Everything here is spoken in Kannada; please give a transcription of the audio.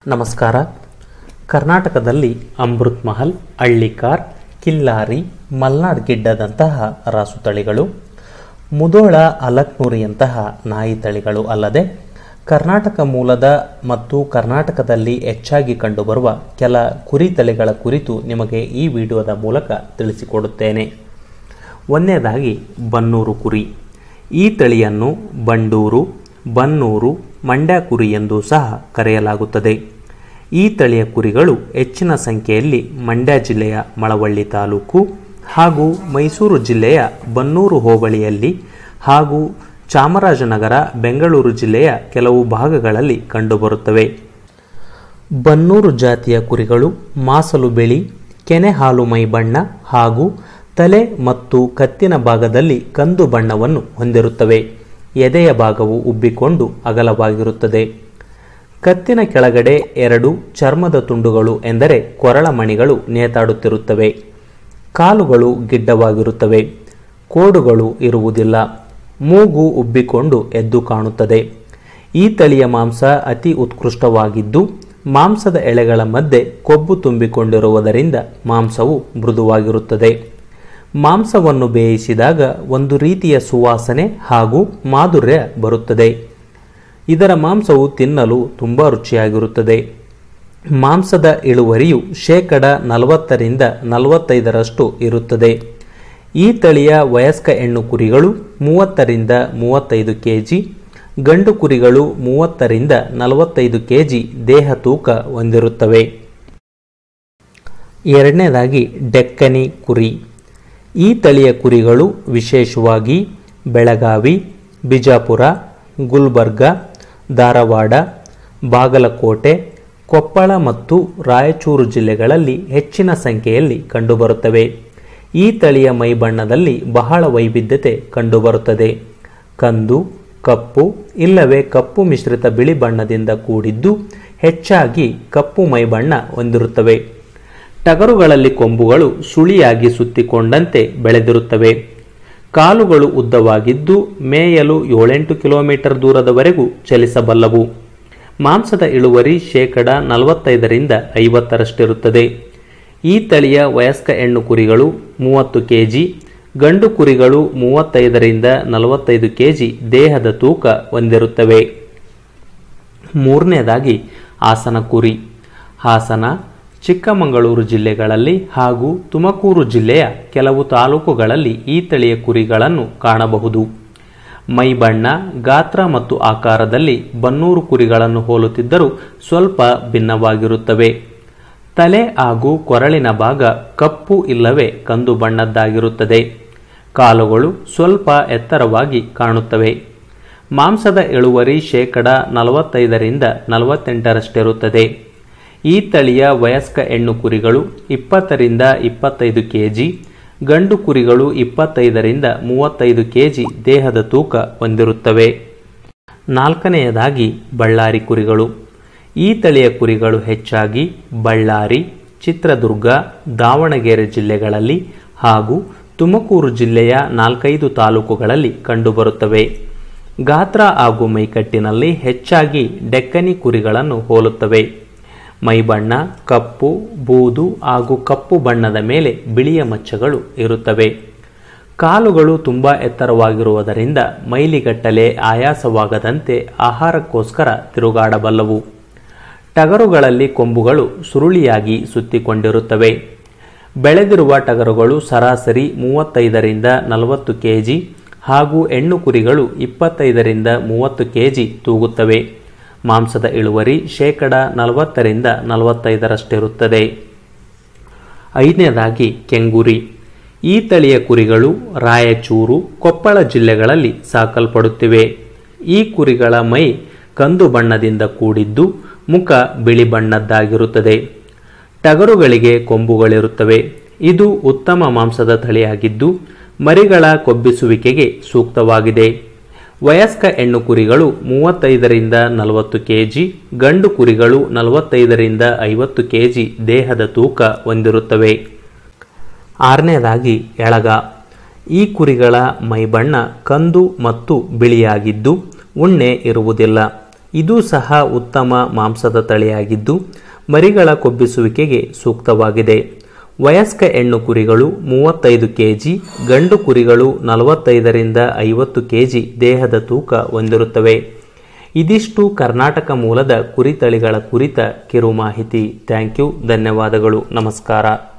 ನಮಸ್ಕಾರ ಕರ್ನಾಟಕದಲ್ಲಿ ಅಮೃತ್ ಮಹಲ್ ಹಳ್ಳಿಕಾರ್ ಕಿಲ್ಲಾರಿ ಮಲ್ನಾಡ್ ಗಿಡ್ಡದಂತಹ ರಾಸು ತಳಿಗಳು ಮುದೋಳ ಅಲಕ್ನೂರಿಯಂತಹ ನಾಯಿ ತಳಿಗಳು ಅಲ್ಲದೆ ಕರ್ನಾಟಕ ಮೂಲದ ಮತ್ತು ಕರ್ನಾಟಕದಲ್ಲಿ ಹೆಚ್ಚಾಗಿ ಕಂಡುಬರುವ ಕೆಲ ಕುರಿ ತಳಿಗಳ ಕುರಿತು ನಿಮಗೆ ಈ ವಿಡಿಯೋದ ಮೂಲಕ ತಿಳಿಸಿಕೊಡುತ್ತೇನೆ ಒಂದನೇದಾಗಿ ಬನ್ನೂರು ಕುರಿ ಈ ತಳಿಯನ್ನು ಬಂಡೂರು ಬನ್ನೂರು ಮಂಡ್ಯ ಕುರಿ ಎಂದು ಸಹ ಕರೆಯಲಾಗುತ್ತದೆ ಈ ತಳಿಯ ಕುರಿಗಳು ಹೆಚ್ಚಿನ ಸಂಖ್ಯೆಯಲ್ಲಿ ಮಂಡ್ಯ ಜಿಲ್ಲೆಯ ಮಳವಳ್ಳಿ ತಾಲೂಕು ಹಾಗೂ ಮೈಸೂರು ಜಿಲ್ಲೆಯ ಬನ್ನೂರು ಹೋಬಳಿಯಲ್ಲಿ ಹಾಗೂ ಚಾಮರಾಜನಗರ ಬೆಂಗಳೂರು ಜಿಲ್ಲೆಯ ಕೆಲವು ಭಾಗಗಳಲ್ಲಿ ಕಂಡುಬರುತ್ತವೆ ಬನ್ನೂರು ಜಾತಿಯ ಕುರಿಗಳು ಮಾಸಲು ಬಿಳಿ ಕೆನೆ ಹಾಲು ಮೈ ಬಣ್ಣ ಹಾಗೂ ತಲೆ ಮತ್ತು ಕತ್ತಿನ ಭಾಗದಲ್ಲಿ ಕಂದು ಬಣ್ಣವನ್ನು ಹೊಂದಿರುತ್ತವೆ ಎದೆಯ ಭಾಗವು ಉಬ್ಬಿಕೊಂಡು ಅಗಲವಾಗಿರುತ್ತದೆ ಕತ್ತಿನ ಕೆಳಗಡೆ ಎರಡು ಚರ್ಮದ ತುಂಡುಗಳು ಎಂದರೆ ಕೊರಳ ಮಣಿಗಳು ನೇತಾಡುತ್ತಿರುತ್ತವೆ ಕಾಲುಗಳು ಗಿಡ್ಡವಾಗಿರುತ್ತವೆ ಕೋಡುಗಳು ಇರುವುದಿಲ್ಲ ಮೂಗು ಉಬ್ಬಿಕೊಂಡು ಎದ್ದು ಕಾಣುತ್ತದೆ ಈ ತಳಿಯ ಮಾಂಸ ಅತಿ ಉತ್ಕೃಷ್ಟವಾಗಿದ್ದು ಮಾಂಸದ ಎಳೆಗಳ ಮಧ್ಯೆ ಕೊಬ್ಬು ತುಂಬಿಕೊಂಡಿರುವುದರಿಂದ ಮಾಂಸವು ಮೃದುವಾಗಿರುತ್ತದೆ ಮಾಂಸವನ್ನು ಬೇಯಿಸಿದಾಗ ಒಂದು ರೀತಿಯ ಸುವಾಸನೆ ಹಾಗೂ ಮಾಧುರ್ಯ ಬರುತ್ತದೆ ಇದರ ಮಾಂಸವು ತಿನ್ನಲು ತುಂಬ ರುಚಿಯಾಗಿರುತ್ತದೆ ಮಾಂಸದ ಇಳುವರಿಯು ಶೇಕಡ ನಲವತ್ತರಿಂದ ನಲವತ್ತೈದರಷ್ಟು ಇರುತ್ತದೆ ಈ ತಳಿಯ ವಯಸ್ಕ ಹೆಣ್ಣು ಕುರಿಗಳು ಮೂವತ್ತರಿಂದ ಮೂವತ್ತೈದು ಕೆಜಿ ಗಂಡು ಕುರಿಗಳು ಮೂವತ್ತರಿಂದ ನಲವತ್ತೈದು ಕೆಜಿ ದೇಹ ತೂಕ ಹೊಂದಿರುತ್ತವೆ ಎರಡನೇದಾಗಿ ಡೆಕ್ಕನಿ ಕುರಿ ಈ ತಳಿಯ ಕುರಿಗಳು ವಿಶೇಷವಾಗಿ ಬೆಳಗಾವಿ ಬಿಜಾಪುರ ಗುಲ್ಬರ್ಗ ಧಾರವಾಡ ಬಾಗಲಕೋಟೆ ಕೊಪ್ಪಳ ಮತ್ತು ರಾಯಚೂರು ಜಿಲ್ಲೆಗಳಲ್ಲಿ ಹೆಚ್ಚಿನ ಸಂಖ್ಯೆಯಲ್ಲಿ ಕಂಡುಬರುತ್ತವೆ ಈ ತಳಿಯ ಮೈಬಣ್ಣದಲ್ಲಿ ಬಹಳ ವೈವಿಧ್ಯತೆ ಕಂಡುಬರುತ್ತದೆ ಕಂದು ಕಪ್ಪು ಇಲ್ಲವೇ ಕಪ್ಪು ಮಿಶ್ರಿತ ಬಿಳಿ ಬಣ್ಣದಿಂದ ಕೂಡಿದ್ದು ಹೆಚ್ಚಾಗಿ ಕಪ್ಪು ಮೈಬಣ್ಣ ಹೊಂದಿರುತ್ತವೆ ಟಗರುಗಳಲ್ಲಿ ಕೊಂಬುಗಳು ಸುಳಿಯಾಗಿ ಸುತ್ತಿಕೊಂಡಂತೆ ಬೆಳೆದಿರುತ್ತವೆ ಕಾಲುಗಳು ಉದ್ದವಾಗಿದ್ದು ಮೇಯಲು ಏಳೆಂಟು ಕಿಲೋಮೀಟರ್ ದೂರದವರೆಗೂ ಚಲಿಸಬಲ್ಲವು ಮಾಂಸದ ಇಳುವರಿ ಶೇಕಡ ನಲವತ್ತೈದರಿಂದ ಐವತ್ತರಷ್ಟಿರುತ್ತದೆ ಈ ತಳಿಯ ವಯಸ್ಕ ಹೆಣ್ಣು ಕುರಿಗಳು ಮೂವತ್ತು ಕೆಜಿ ಗಂಡು ಕುರಿಗಳು ಮೂವತ್ತೈದರಿಂದ ನಲವತ್ತೈದು ಕೆಜಿ ದೇಹದ ತೂಕ ಹೊಂದಿರುತ್ತವೆ ಮೂರನೇದಾಗಿ ಹಾಸನ ಕುರಿ ಹಾಸನ ಚಿಕ್ಕಮಗಳೂರು ಜಿಲ್ಲೆಗಳಲ್ಲಿ ಹಾಗೂ ತುಮಕೂರು ಜಿಲ್ಲೆಯ ಕೆಲವು ತಾಲೂಕುಗಳಲ್ಲಿ ಈ ತಳಿಯ ಕುರಿಗಳನ್ನು ಕಾಣಬಹುದು ಮೈ ಬಣ್ಣ ಗಾತ್ರ ಮತ್ತು ಆಕಾರದಲ್ಲಿ ಬನ್ನೂರು ಕುರಿಗಳನ್ನು ಹೋಲುತ್ತಿದ್ದರೂ ಸ್ವಲ್ಪ ಭಿನ್ನವಾಗಿರುತ್ತವೆ ತಲೆ ಹಾಗೂ ಕೊರಳಿನ ಭಾಗ ಕಪ್ಪು ಇಲ್ಲವೇ ಕಂದು ಬಣ್ಣದ್ದಾಗಿರುತ್ತದೆ ಕಾಲುಗಳು ಸ್ವಲ್ಪ ಎತ್ತರವಾಗಿ ಕಾಣುತ್ತವೆ ಮಾಂಸದ ಇಳುವರಿ ಶೇಕಡ ನಲವತ್ತೈದರಿಂದ ನಲವತ್ತೆಂಟರಷ್ಟಿರುತ್ತದೆ ಈ ತಳಿಯ ವಯಸ್ಕ ಹೆಣ್ಣು ಕುರಿಗಳು ಇಪ್ಪತ್ತರಿಂದ ಇಪ್ಪತ್ತೈದು ಕೆಜಿ ಗಂಡು ಕುರಿಗಳು ಇಪ್ಪತ್ತೈದರಿಂದ ಮೂವತ್ತೈದು ಕೆಜಿ ದೇಹದ ತೂಕ ಹೊಂದಿರುತ್ತವೆ ನಾಲ್ಕನೆಯದಾಗಿ ಬಳ್ಳಾರಿ ಕುರಿಗಳು ಈ ತಳಿಯ ಕುರಿಗಳು ಹೆಚ್ಚಾಗಿ ಬಳ್ಳಾರಿ ಚಿತ್ರದುರ್ಗ ದಾವಣಗೆರೆ ಜಿಲ್ಲೆಗಳಲ್ಲಿ ಹಾಗೂ ತುಮಕೂರು ಜಿಲ್ಲೆಯ ನಾಲ್ಕೈದು ತಾಲೂಕುಗಳಲ್ಲಿ ಕಂಡುಬರುತ್ತವೆ ಗಾತ್ರ ಹಾಗೂ ಮೈಕಟ್ಟಿನಲ್ಲಿ ಹೆಚ್ಚಾಗಿ ಡೆಕ್ಕನಿ ಕುರಿಗಳನ್ನು ಹೋಲುತ್ತವೆ ಮೈಬಣ್ಣ ಕಪ್ಪು ಬೂದು ಹಾಗೂ ಕಪ್ಪು ಬಣ್ಣದ ಮೇಲೆ ಬಿಳಿಯ ಮಚ್ಚಗಳು ಇರುತ್ತವೆ ಕಾಲುಗಳು ತುಂಬ ಎತ್ತರವಾಗಿರುವುದರಿಂದ ಮೈಲಿಗಟ್ಟಲೆ ಆಯಾಸವಾಗದಂತೆ ಆಹಾರಕ್ಕೋಸ್ಕರ ತಿರುಗಾಡಬಲ್ಲವು ಟಗರುಗಳಲ್ಲಿ ಕೊಂಬುಗಳು ಸುರುಳಿಯಾಗಿ ಸುತ್ತಿಕೊಂಡಿರುತ್ತವೆ ಬೆಳೆದಿರುವ ಟಗರುಗಳು ಸರಾಸರಿ ಮೂವತ್ತೈದರಿಂದ ನಲವತ್ತು ಕೆಜಿ ಹಾಗೂ ಹೆಣ್ಣು ಕುರಿಗಳು ಇಪ್ಪತ್ತೈದರಿಂದ ಮೂವತ್ತು ಕೆಜಿ ತೂಗುತ್ತವೆ ಮಾಂಸದ ಇಳುವರಿ ಶೇಕಡ ನಲವತ್ತರಿಂದ ನಲವತ್ತೈದರಷ್ಟಿರುತ್ತದೆ ಐದನೇದಾಗಿ ಕೆಂಗುರಿ ಈ ತಳಿಯ ಕುರಿಗಳು ರಾಯಚೂರು ಕೊಪ್ಪಳ ಜಿಲ್ಲೆಗಳಲ್ಲಿ ಸಾಕಲ್ಪಡುತ್ತಿವೆ ಈ ಕುರಿಗಳ ಮೈ ಕಂದು ಬಣ್ಣದಿಂದ ಕೂಡಿದ್ದು ಮುಖ ಬಿಳಿ ಬಣ್ಣದ್ದಾಗಿರುತ್ತದೆ ಟಗರುಗಳಿಗೆ ಕೊಂಬುಗಳಿರುತ್ತವೆ ಇದು ಉತ್ತಮ ಮಾಂಸದ ತಳಿಯಾಗಿದ್ದು ಮರಿಗಳ ಕೊಬ್ಬಿಸುವಿಕೆಗೆ ಸೂಕ್ತವಾಗಿದೆ ವಯಸ್ಕ ಹೆಣ್ಣು ಕುರಿಗಳು ಮೂವತ್ತೈದರಿಂದ ನಲವತ್ತು ಕೆಜಿ ಗಂಡು ಕುರಿಗಳು ನಲವತ್ತೈದರಿಂದ ಐವತ್ತು ಕೆಜಿ ದೇಹದ ತೂಕ ಹೊಂದಿರುತ್ತವೆ ಆರನೇದಾಗಿ ಎಳಗ ಈ ಕುರಿಗಳ ಮೈಬಣ್ಣ ಕಂದು ಮತ್ತು ಬಿಳಿಯಾಗಿದ್ದು ಉಣ್ಣೆ ಇರುವುದಿಲ್ಲ ಇದು ಸಹ ಉತ್ತಮ ಮಾಂಸದ ತಳಿಯಾಗಿದ್ದು ಮರಿಗಳ ಕೊಬ್ಬಿಸುವಿಕೆಗೆ ಸೂಕ್ತವಾಗಿದೆ ವಯಸ್ಕ ಹೆಣ್ಣು ಕುರಿಗಳು ಮೂವತ್ತೈದು ಕೆಜಿ ಗಂಡು ಕುರಿಗಳು ನಲವತ್ತೈದರಿಂದ ಐವತ್ತು ಕೆಜಿ ದೇಹದ ತೂಕ ಹೊಂದಿರುತ್ತವೆ ಇದಿಷ್ಟು ಕರ್ನಾಟಕ ಮೂಲದ ಕುರಿ ತಳಿಗಳ ಕುರಿತ ಕಿರು ಮಾಹಿತಿ ಥ್ಯಾಂಕ್ ಯು ಧನ್ಯವಾದಗಳು ನಮಸ್ಕಾರ